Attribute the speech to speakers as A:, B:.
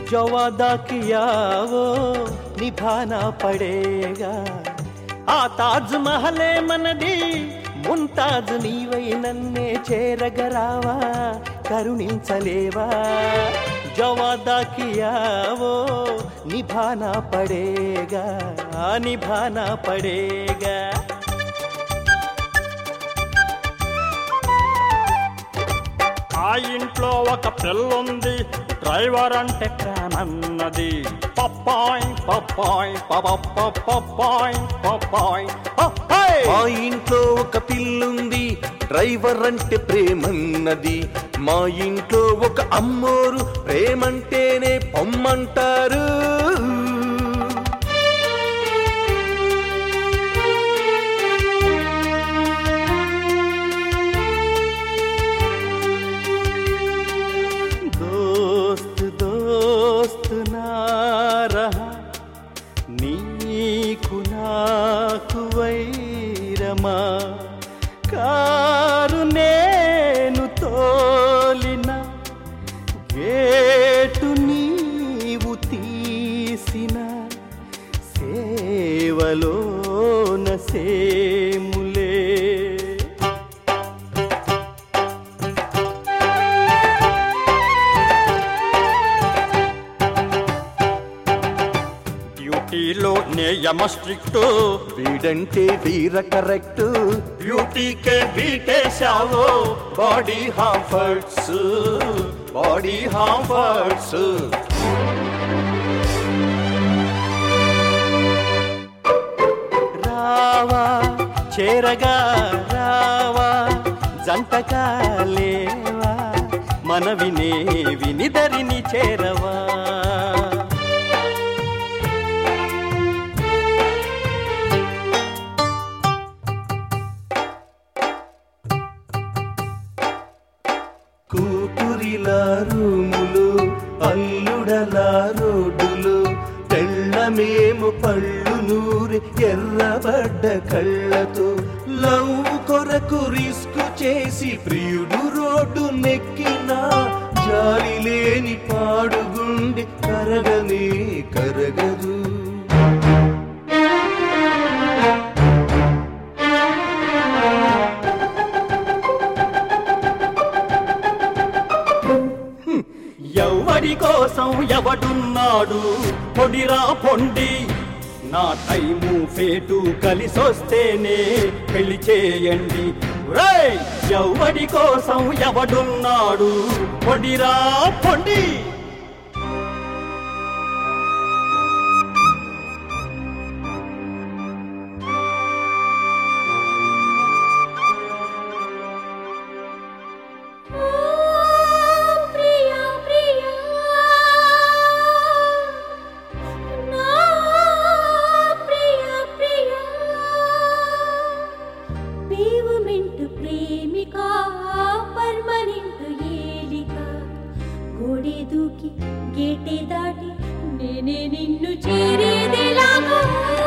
A: जो वादा किया वो निभाना पड़ेगा ఆ తాజ్ మహలే మనది ముంతాజ్ నీవై నన్నే చేరగరావా కరుణించలేవా జవాదా కియావో నిభానా పడేగా నిభానా పడేగా
B: ఆ ఇంట్లో ఒక పిల్లుంది డ్రైవర్ అంటే ప్రేమన్నది పప్పాయ్ పప్పాయ్ పపప్ప పప్పాయ్ పప్పాయ్ పప్పాయ్
C: మా ఇంట్లో ఒక పిల్లుంది డ్రైవర్ అంటే ప్రేమన్నది మా ఇంట్లో ఒక అమ్మోరు ప్రేమంటేనే పొమ్మంటారు
A: दोस्त दोस्त ना रहा నీకు నాకు వైరమా కారు నేను తోలిన గేటు నీవు తీసిన సేవలోన సేములే
B: డ్యూటీలో నియమ స్ట్రిక్ట్
C: వీడంటే వీర కరెక్ట్
B: బ్యూటీకే బీటేశావో బాడీ హాంఫర్ట్స్ బాడీ హాంఫర్ట్స్
A: రావా చేరగా రావా జంటగా లేవా మన వినే వినిదరిని చేరవా
C: కూతురిలా రూములు అల్లుడలా రోడ్డులు తెల్లమేము పళ్ళు నూరి ఎర్రబడ్డ కళ్ళతో లవ్ కొరకు రిస్క్ చేసి ప్రియుడు రోడ్డు నెక్కినా జాలి లేని పాడుగుండి కరగనే కరగదు
A: ఎవడి కోసం ఎవడున్నాడు పొడిరా పొండి నా టైము ఫేటు కలిసొస్తేనే పెళ్లి చేయండి రేయ్! ఎవడి కోసం ఎవడున్నాడు పొడిరా పొండి
D: ప్రియా ప్రియా నా ప్రియా ప్రియా పేవమెంటు ప్రేమిక పర్మనెంట్ ఏలిక గోడే దూకి గేటే దాటి నేనే నిన్ను చేరేదేలాగా